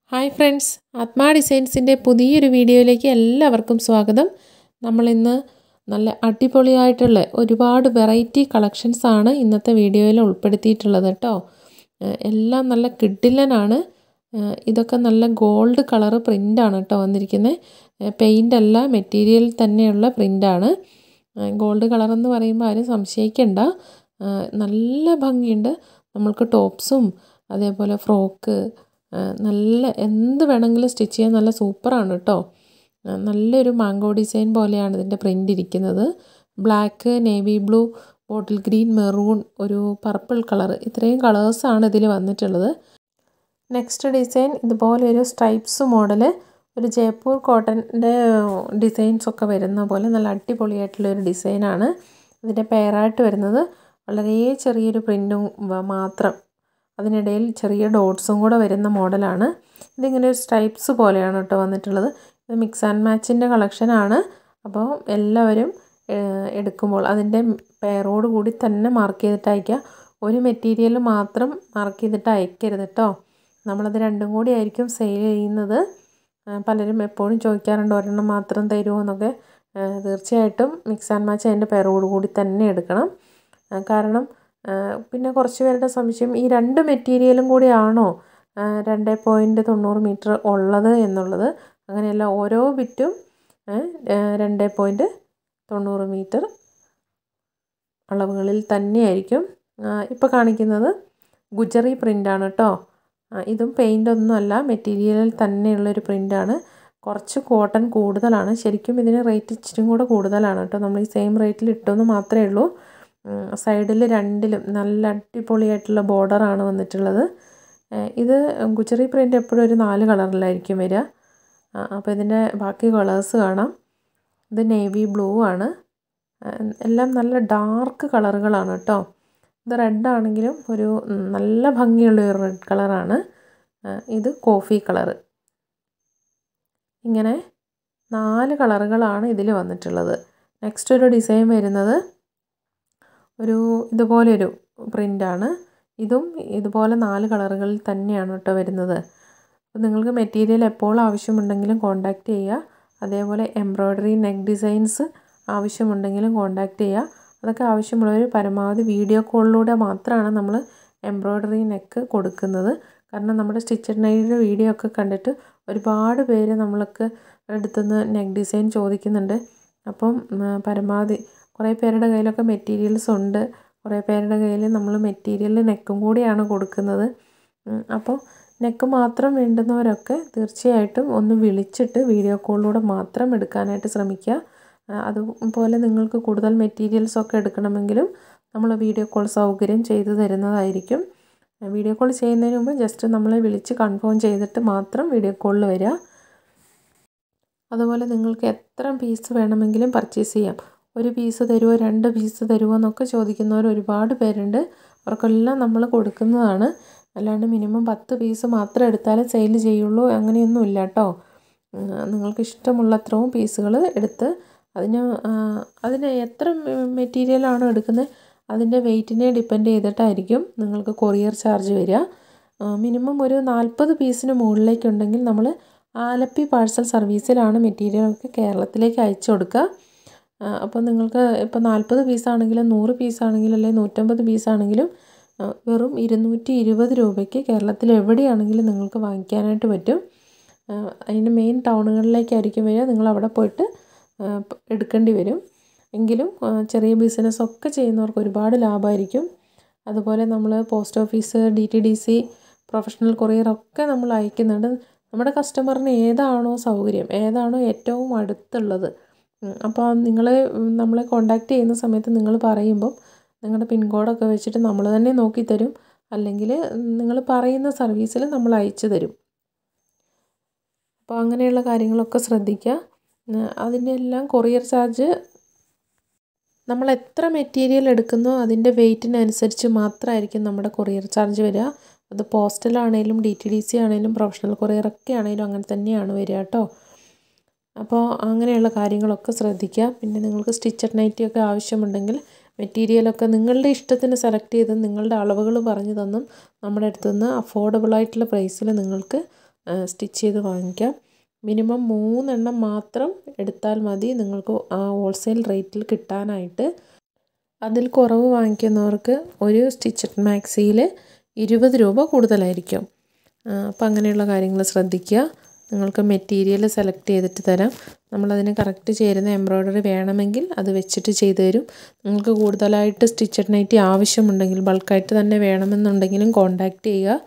hi friends ആത്മാ ഡിസൈൻസിൻ്റെ പുതിയൊരു വീഡിയോയിലേക്ക് എല്ലാവർക്കും സ്വാഗതം നമ്മളിന്ന് നല്ല അടിപൊളിയായിട്ടുള്ള ഒരുപാട് വെറൈറ്റി കളക്ഷൻസ് ആണ് ഇന്നത്തെ വീഡിയോയിൽ ഉൾപ്പെടുത്തിയിട്ടുള്ളത് കേട്ടോ ഏഹ് എല്ലാം നല്ല കിഡിലനാണ് ഏഹ് ഇതൊക്കെ നല്ല ഗോൾഡ് കളറ് പ്രിൻ്റാണ് കേട്ടോ വന്നിരിക്കുന്നത് പെയിൻ്റ് അല്ല മെറ്റീരിയൽ തന്നെയുള്ള പ്രിൻ്റാണ് ഗോൾഡ് കളർ എന്ന് പറയുമ്പോൾ ആരും സംശയിക്കണ്ട ഏഹ് നല്ല ഭംഗിയുണ്ട് നമ്മൾക്ക് ടോപ്സും അതേപോലെ ഫ്രോക്ക് നല്ല എന്ത് വേണമെങ്കിലും സ്റ്റിച്ച് ചെയ്യാൻ നല്ല സൂപ്പറാണ് കേട്ടോ നല്ലൊരു മാംഗോ ഡിസൈൻ പോലെയാണ് ഇതിൻ്റെ പ്രിൻ്റ് ഇരിക്കുന്നത് black navy blue bottle green maroon ഒരു പർപ്പിൾ കളർ ഇത്രയും കളേഴ്സാണ് ഇതിൽ വന്നിട്ടുള്ളത് നെക്സ്റ്റ് ഡിസൈൻ ഇതുപോലെ ഒരു സ്ട്രൈപ്സ് മോഡൽ ഒരു ജയ്പൂർ കോട്ടൻ്റെ ഡിസൈൻസ് ഒക്കെ വരുന്ന പോലെ നല്ല അടിപൊളിയായിട്ടുള്ള ഒരു ഡിസൈനാണ് ഇതിൻ്റെ പെയറായിട്ട് വരുന്നത് വളരെ ചെറിയൊരു പ്രിൻറ്റും മാത്രം അതിനിടയിൽ ചെറിയ ഡോട്ട്സും കൂടെ വരുന്ന മോഡലാണ് ഇതിങ്ങനെ ഒരു സ്ട്രൈപ്സ് പോലെയാണ് കേട്ടോ വന്നിട്ടുള്ളത് ഇത് മിക്സ് ആൻഡ് മാച്ചിൻ്റെ കളക്ഷനാണ് അപ്പോൾ എല്ലാവരും എടുക്കുമ്പോൾ അതിൻ്റെ പെയറോട് കൂടി തന്നെ മാർക്ക് ചെയ്തിട്ട് അയക്കുക ഒരു മെറ്റീരിയൽ മാത്രം മാർക്ക് ചെയ്തിട്ട് അയക്കരുത് കേട്ടോ നമ്മളത് രണ്ടും കൂടി ആയിരിക്കും സെയിൽ ചെയ്യുന്നത് പലരും എപ്പോഴും ചോദിക്കാറുണ്ട് ഒരെണ്ണം മാത്രം തരുമോ എന്നൊക്കെ തീർച്ചയായിട്ടും മിക്സ് ആൻഡ് മാച്ച് അതിൻ്റെ പെയറോട് കൂടി തന്നെ എടുക്കണം കാരണം പിന്നെ കുറച്ച് പേരുടെ സംശയം ഈ രണ്ട് മെറ്റീരിയലും കൂടി ആണോ രണ്ട് പോയിൻറ്റ് തൊണ്ണൂറ് മീറ്റർ ഉള്ളത് എന്നുള്ളത് അങ്ങനെയല്ല ഓരോ ബിറ്റും രണ്ട് പോയിൻറ്റ് തൊണ്ണൂറ് മീറ്റർ അളവുകളിൽ തന്നെയായിരിക്കും ഇപ്പോൾ കാണിക്കുന്നത് ഗുജറി പ്രിൻ്റാണ് കേട്ടോ ഇതും പെയിൻ്റ് ഒന്നുമല്ല മെറ്റീരിയലിൽ തന്നെയുള്ളൊരു പ്രിൻ്റാണ് കുറച്ച് കോട്ടൺ കൂടുതലാണ് ശരിക്കും ഇതിന് റേറ്റ് ഇച്ചിരി കൂടെ കൂടുതലാണ് കേട്ടോ നമ്മൾ ഈ സെയിം റേറ്റിൽ ഇട്ടെന്ന് മാത്രമേ ഉള്ളൂ സൈഡിൽ രണ്ടിലും നല്ല അടിപൊളിയായിട്ടുള്ള ബോർഡറാണ് വന്നിട്ടുള്ളത് ഇത് ഗുജറി പ്രിൻ്റ് എപ്പോഴും ഒരു നാല് കളറിലായിരിക്കും വരിക അപ്പോൾ ഇതിൻ്റെ ബാക്കി കളേഴ്സ് കാണാം ഇത് നേവി ബ്ലൂ ആണ് എല്ലാം നല്ല ഡാർക്ക് കളറുകളാണ് കേട്ടോ ഇത് റെഡ് ആണെങ്കിലും ഒരു നല്ല ഭംഗിയുള്ള ഒരു റെഡ് കളറാണ് ഇത് കോഫി കളറ് ഇങ്ങനെ നാല് കളറുകളാണ് ഇതിൽ വന്നിട്ടുള്ളത് നെക്സ്റ്റ് ഒരു ഡിസൈൻ വരുന്നത് ഒരു ഇതുപോലെ ഒരു പ്രിൻ്റാണ് ഇതും ഇതുപോലെ നാല് കളറുകളിൽ തന്നെയാണ് കേട്ടോ വരുന്നത് അപ്പോൾ നിങ്ങൾക്ക് മെറ്റീരിയൽ എപ്പോൾ ആവശ്യമുണ്ടെങ്കിലും കോൺടാക്റ്റ് ചെയ്യുക അതേപോലെ എംബ്രോയ്ഡറി നെക്ക് ഡിസൈൻസ് ആവശ്യമുണ്ടെങ്കിലും കോൺടാക്റ്റ് ചെയ്യുക അതൊക്കെ ആവശ്യമുള്ളവർ പരമാവധി വീഡിയോ കോളിലൂടെ മാത്രമാണ് നമ്മൾ എംബ്രോയ്ഡറി നെക്ക് കൊടുക്കുന്നത് കാരണം നമ്മുടെ സ്റ്റിച്ചഡ് നൈറ്റിൻ്റെ വീഡിയോ ഒക്കെ കണ്ടിട്ട് ഒരുപാട് പേര് നമ്മൾക്ക് അടുത്തുനിന്ന് നെക്ക് ഡിസൈൻ ചോദിക്കുന്നുണ്ട് അപ്പം പരമാവധി കുറേ പേരുടെ കയ്യിലൊക്കെ മെറ്റീരിയൽസ് ഉണ്ട് കുറേ പേരുടെ കയ്യിൽ നമ്മൾ മെറ്റീരിയൽ നെക്കും കൂടിയാണ് കൊടുക്കുന്നത് അപ്പോൾ നെക്ക് മാത്രം വേണ്ടുന്നവരൊക്കെ തീർച്ചയായിട്ടും ഒന്ന് വിളിച്ചിട്ട് വീഡിയോ കോളിലൂടെ മാത്രം എടുക്കാനായിട്ട് ശ്രമിക്കുക അതുപോലെ നിങ്ങൾക്ക് കൂടുതൽ മെറ്റീരിയൽസ് ഒക്കെ എടുക്കണമെങ്കിലും നമ്മൾ വീഡിയോ കോൾ സൗകര്യം ചെയ്തു തരുന്നതായിരിക്കും വീഡിയോ കോൾ ചെയ്യുന്നതിന് മുമ്പ് ജസ്റ്റ് നമ്മളെ വിളിച്ച് കൺഫേം ചെയ്തിട്ട് മാത്രം വീഡിയോ കോളിൽ വരിക അതുപോലെ നിങ്ങൾക്ക് എത്ര പീസ് വേണമെങ്കിലും പർച്ചേസ് ചെയ്യാം ഒരു പീസ് തരുമോ രണ്ട് പീസ് തരുമോ എന്നൊക്കെ ചോദിക്കുന്നവർ ഒരുപാട് പേരുണ്ട് അവർക്കെല്ലാം നമ്മൾ കൊടുക്കുന്നതാണ് അല്ലാണ്ട് മിനിമം പത്ത് പീസ് മാത്രം എടുത്താലേ സെയിൽ ചെയ്യുള്ളൂ അങ്ങനെയൊന്നും ഇല്ല കേട്ടോ നിങ്ങൾക്ക് ഇഷ്ടമുള്ളത്രയും പീസുകൾ എടുത്ത് അതിന് അതിന് എത്ര മെറ്റീരിയലാണോ എടുക്കുന്നത് അതിൻ്റെ വെയിറ്റിനെ ഡിപ്പെൻഡ് ചെയ്തിട്ടായിരിക്കും നിങ്ങൾക്ക് കൊറിയർ ചാർജ് വരിക മിനിമം ഒരു നാൽപ്പത് പീസിന് മുകളിലേക്കുണ്ടെങ്കിൽ നമ്മൾ ആലപ്പി പാഴ്സൽ സർവീസിലാണ് മെറ്റീരിയലൊക്കെ കേരളത്തിലേക്ക് അയച്ചു കൊടുക്കുക അപ്പോൾ നിങ്ങൾക്ക് ഇപ്പോൾ നാൽപ്പത് പീസാണെങ്കിലും നൂറ് പീസാണെങ്കിലും അല്ലെങ്കിൽ നൂറ്റമ്പത് പീസാണെങ്കിലും വെറും ഇരുന്നൂറ്റി ഇരുപത് രൂപയ്ക്ക് കേരളത്തിൽ എവിടെയാണെങ്കിലും നിങ്ങൾക്ക് വാങ്ങിക്കാനായിട്ട് പറ്റും അതിൻ്റെ മെയിൻ ടൗണുകളിലേക്കായിരിക്കും വരിക നിങ്ങൾ അവിടെ പോയിട്ട് എടുക്കേണ്ടി വരും എങ്കിലും ചെറിയ ബിസിനസ്സൊക്കെ ചെയ്യുന്നവർക്ക് ഒരുപാട് ലാഭമായിരിക്കും അതുപോലെ നമ്മൾ post office D T D C professional കൊറിയറൊക്കെ നമ്മൾ അയക്കുന്നുണ്ട് നമ്മുടെ കസ്റ്റമറിന് ഏതാണോ സൗകര്യം ഏതാണോ ഏറ്റവും അടുത്തുള്ളത് അപ്പോൾ നിങ്ങൾ നമ്മളെ കോണ്ടാക്ട് ചെയ്യുന്ന സമയത്ത് നിങ്ങൾ പറയുമ്പം നിങ്ങളുടെ പിൻകോഡൊക്കെ വെച്ചിട്ട് നമ്മൾ തന്നെ നോക്കി തരും അല്ലെങ്കിൽ നിങ്ങൾ പറയുന്ന സർവീസിൽ നമ്മൾ അയച്ചു തരും അപ്പോൾ അങ്ങനെയുള്ള കാര്യങ്ങളൊക്കെ ശ്രദ്ധിക്കുക അതിൻ്റെ എല്ലാം കൊറിയർ ചാർജ് നമ്മൾ എത്ര മെറ്റീരിയൽ എടുക്കുന്നോ അതിൻ്റെ വെയിറ്റിനനുസരിച്ച് മാത്രമായിരിക്കും നമ്മുടെ കൊറിയർ ചാർജ് വരിക അത് പോസ്റ്റലാണേലും ഡി ടി ഡി സി ആണേലും പ്രൊഫഷണൽ കൊറിയറൊക്കെ ആണേലും അങ്ങനെ തന്നെയാണ് വരിക കേട്ടോ അപ്പോൾ അങ്ങനെയുള്ള കാര്യങ്ങളൊക്കെ ശ്രദ്ധിക്കുക പിന്നെ നിങ്ങൾക്ക് സ്റ്റിച്ചഡ് നൈറ്റിയൊക്കെ ആവശ്യമുണ്ടെങ്കിൽ മെറ്റീരിയലൊക്കെ നിങ്ങളുടെ ഇഷ്ടത്തിന് സെലക്ട് ചെയ്ത് നിങ്ങളുടെ അളവുകൾ പറഞ്ഞു തന്നും നമ്മുടെ അടുത്തുനിന്ന് അഫോർഡബിൾ ആയിട്ടുള്ള പ്രൈസിൽ നിങ്ങൾക്ക് സ്റ്റിച്ച് ചെയ്ത് വാങ്ങിക്കാം മിനിമം മൂന്നെണ്ണം മാത്രം എടുത്താൽ മതി നിങ്ങൾക്ക് ആ ഹോൾസെയിൽ റേറ്റിൽ കിട്ടാനായിട്ട് അതിൽ കുറവ് വാങ്ങിക്കുന്നവർക്ക് ഒരു സ്റ്റിച്ചഡ് മാക്സിയിൽ ഇരുപത് രൂപ കൂടുതലായിരിക്കും അപ്പം അങ്ങനെയുള്ള കാര്യങ്ങൾ ശ്രദ്ധിക്കുക നിങ്ങൾക്ക് മെറ്റീരിയൽ സെലക്ട് ചെയ്തിട്ട് തരാം നമ്മളതിന് കറക്റ്റ് ചേരുന്ന എംബ്രോയ്ഡറി വേണമെങ്കിൽ അത് വെച്ചിട്ട് ചെയ്തു തരും നിങ്ങൾക്ക് കൂടുതലായിട്ട് സ്റ്റിച്ചഡ് നൈറ്റി ആവശ്യമുണ്ടെങ്കിൽ ബൾക്കായിട്ട് തന്നെ വേണമെന്നുണ്ടെങ്കിലും കോണ്ടാക്ട് ചെയ്യുക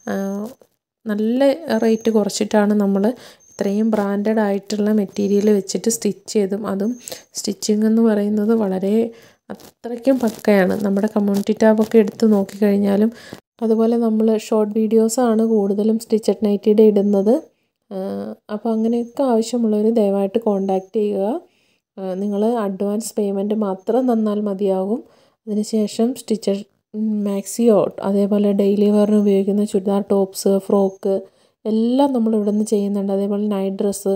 നല്ല റേറ്റ് കുറച്ചിട്ടാണ് നമ്മൾ ഇത്രയും ബ്രാൻഡഡ് ആയിട്ടുള്ള മെറ്റീരിയൽ വെച്ചിട്ട് സ്റ്റിച്ച് ചെയ്തും അതും സ്റ്റിച്ചിങ് എന്ന് പറയുന്നത് വളരെ അത്രയ്ക്കും പക്കയാണ് നമ്മുടെ കമ്മ്യൂണിറ്റി ടാബൊക്കെ എടുത്ത് നോക്കിക്കഴിഞ്ഞാലും അതുപോലെ നമ്മൾ ഷോർട്ട് വീഡിയോസാണ് കൂടുതലും സ്റ്റിച്ചഡ് നൈറ്റിയുടെ ഇടുന്നത് അപ്പോൾ അങ്ങനെയൊക്കെ ആവശ്യമുള്ളവർ ദയവായിട്ട് കോണ്ടാക്ട് ചെയ്യുക നിങ്ങൾ അഡ്വാൻസ് പേയ്മെൻറ്റ് മാത്രം തന്നാൽ മതിയാകും അതിനുശേഷം സ്റ്റിച്ചഡ് മാക്സിയോ അതേപോലെ ഡെയിലി വെയറിന് ഉപയോഗിക്കുന്ന ചുരിദാർ ടോപ്സ് ഫ്രോക്ക് എല്ലാം നമ്മൾ ഇവിടെ നിന്ന് ചെയ്യുന്നുണ്ട് അതേപോലെ നൈറ്റ് ഡ്രസ്സ്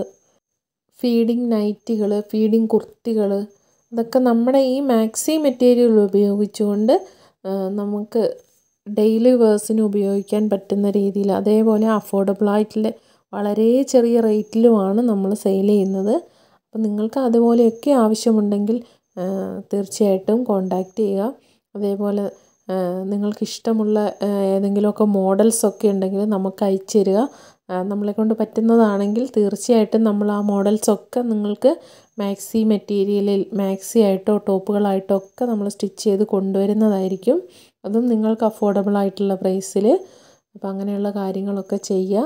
ഫീഡിങ് നൈറ്റികൾ ഫീഡിങ് കുർത്തികൾ ഇതൊക്കെ നമ്മുടെ ഈ മാക്സി മെറ്റീരിയൽ ഉപയോഗിച്ചുകൊണ്ട് നമുക്ക് ഡെയിലി വേഴ്സിന് ഉപയോഗിക്കാൻ പറ്റുന്ന രീതിയിൽ അതേപോലെ അഫോർഡബിൾ ആയിട്ടുള്ള വളരെ ചെറിയ റേറ്റിലുമാണ് നമ്മൾ സെയിൽ ചെയ്യുന്നത് അപ്പം നിങ്ങൾക്ക് അതുപോലെയൊക്കെ ആവശ്യമുണ്ടെങ്കിൽ തീർച്ചയായിട്ടും കോണ്ടാക്ട് ചെയ്യുക അതേപോലെ നിങ്ങൾക്ക് ഇഷ്ടമുള്ള ഏതെങ്കിലുമൊക്കെ മോഡൽസൊക്കെ ഉണ്ടെങ്കിൽ നമുക്ക് അയച്ചു തരിക നമ്മളെ കൊണ്ട് പറ്റുന്നതാണെങ്കിൽ തീർച്ചയായിട്ടും നമ്മൾ ആ മോഡൽസൊക്കെ നിങ്ങൾക്ക് മാക്സി മെറ്റീരിയലിൽ മാക്സി ആയിട്ടോ ടോപ്പുകളായിട്ടോ ഒക്കെ നമ്മൾ സ്റ്റിച്ച് ചെയ്ത് കൊണ്ടുവരുന്നതായിരിക്കും അതും നിങ്ങൾക്ക് അഫോർഡബിൾ ആയിട്ടുള്ള പ്രൈസിൽ അപ്പോൾ അങ്ങനെയുള്ള കാര്യങ്ങളൊക്കെ ചെയ്യുക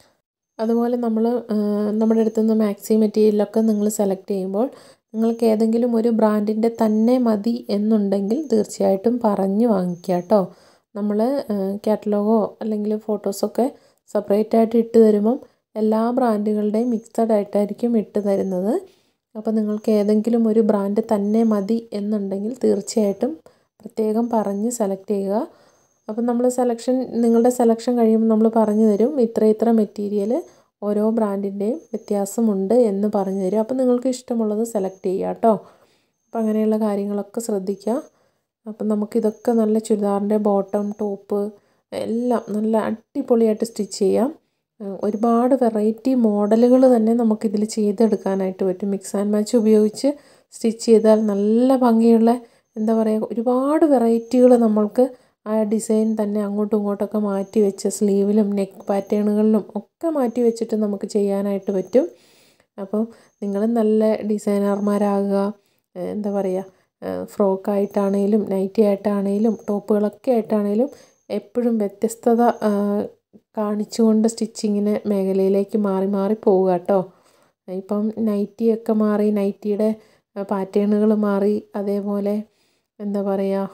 അതുപോലെ നമ്മൾ നമ്മുടെ അടുത്ത് നിന്ന് മാക്സി മെറ്റീരിയലൊക്കെ നിങ്ങൾ സെലക്ട് ചെയ്യുമ്പോൾ നിങ്ങൾക്ക് ഏതെങ്കിലും ഒരു ബ്രാൻഡിൻ്റെ തന്നെ മതി എന്നുണ്ടെങ്കിൽ തീർച്ചയായിട്ടും പറഞ്ഞ് വാങ്ങിക്കുക കേട്ടോ നമ്മൾ കാറ്റലോഗോ അല്ലെങ്കിൽ ഫോട്ടോസൊക്കെ സെപ്പറേറ്റ് ആയിട്ട് ഇട്ട് തരുമ്പം എല്ലാ ബ്രാൻഡുകളുടെയും മിക്സഡ് ആയിട്ടായിരിക്കും ഇട്ട് തരുന്നത് അപ്പോൾ നിങ്ങൾക്ക് ഏതെങ്കിലും ഒരു ബ്രാൻഡ് തന്നെ മതി എന്നുണ്ടെങ്കിൽ തീർച്ചയായിട്ടും പ്രത്യേകം പറഞ്ഞ് സെലക്ട് ചെയ്യുക അപ്പം നമ്മൾ സെലക്ഷൻ നിങ്ങളുടെ സെലക്ഷൻ കഴിയുമ്പോൾ നമ്മൾ പറഞ്ഞു തരും ഇത്ര ഇത്ര മെറ്റീരിയൽ ഓരോ ബ്രാൻഡിൻ്റെയും വ്യത്യാസമുണ്ട് എന്ന് പറഞ്ഞു തരും അപ്പം നിങ്ങൾക്ക് ഇഷ്ടമുള്ളത് സെലക്ട് ചെയ്യുക കേട്ടോ അപ്പം അങ്ങനെയുള്ള കാര്യങ്ങളൊക്കെ ശ്രദ്ധിക്കുക അപ്പം നമുക്കിതൊക്കെ നല്ല ചുരിദാറിൻ്റെ ബോട്ടം ടോപ്പ് എല്ലാം നല്ല അടിപൊളിയായിട്ട് സ്റ്റിച്ച് ചെയ്യാം ഒരുപാട് വെറൈറ്റി മോഡലുകൾ തന്നെ നമുക്കിതിൽ ചെയ്തെടുക്കാനായിട്ട് പറ്റും മിക്സ് ആൻഡ് മാച്ച് ഉപയോഗിച്ച് സ്റ്റിച്ച് ചെയ്താൽ നല്ല ഭംഗിയുള്ള എന്താ പറയുക ഒരുപാട് വെറൈറ്റികൾ നമ്മൾക്ക് ആ ഡിസൈൻ തന്നെ അങ്ങോട്ടും ഇങ്ങോട്ടൊക്കെ മാറ്റി വെച്ച് സ്ലീവിലും നെക്ക് പാറ്റേണുകളിലും ഒക്കെ മാറ്റി വെച്ചിട്ട് നമുക്ക് ചെയ്യാനായിട്ട് പറ്റും അപ്പം നിങ്ങൾ നല്ല ഡിസൈനർമാരാകുക എന്താ പറയുക ഫ്രോക്കായിട്ടാണേലും നൈറ്റി ആയിട്ടാണേലും ടോപ്പുകളൊക്കെ ആയിട്ടാണേലും എപ്പോഴും വ്യത്യസ്തത കാണിച്ചുകൊണ്ട് സ്റ്റിച്ചിങ്ങിന് മേഖലയിലേക്ക് മാറി മാറി പോവുക കേട്ടോ ഇപ്പം നൈറ്റിയൊക്കെ മാറി നൈറ്റിയുടെ പാറ്റേണുകൾ മാറി അതേപോലെ എന്താ പറയുക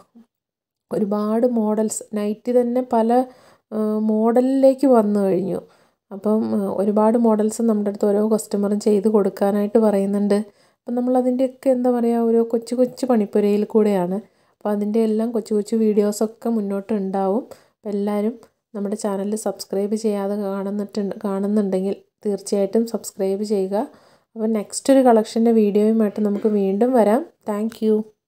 ഒരുപാട് മോഡൽസ് നൈറ്റി തന്നെ പല മോഡലിലേക്ക് വന്നു കഴിഞ്ഞു അപ്പം ഒരുപാട് മോഡൽസ് നമ്മുടെ അടുത്ത് ഓരോ കസ്റ്റമറും ചെയ്ത് കൊടുക്കാനായിട്ട് പറയുന്നുണ്ട് അപ്പം നമ്മളതിൻ്റെയൊക്കെ എന്താ പറയുക ഓരോ കൊച്ചു കൊച്ചു പണിപ്പുരയിൽ കൂടെയാണ് അപ്പോൾ അതിൻ്റെ എല്ലാം കൊച്ചു കൊച്ചു വീഡിയോസൊക്കെ മുന്നോട്ട് ഉണ്ടാവും അപ്പോൾ എല്ലാവരും നമ്മുടെ ചാനൽ സബ്സ്ക്രൈബ് ചെയ്യാതെ കാണുന്നിട്ട് കാണുന്നുണ്ടെങ്കിൽ തീർച്ചയായിട്ടും സബ്സ്ക്രൈബ് ചെയ്യുക അപ്പോൾ നെക്സ്റ്റ് ഒരു കളക്ഷൻ്റെ വീഡിയോയുമായിട്ട് നമുക്ക് വീണ്ടും വരാം താങ്ക്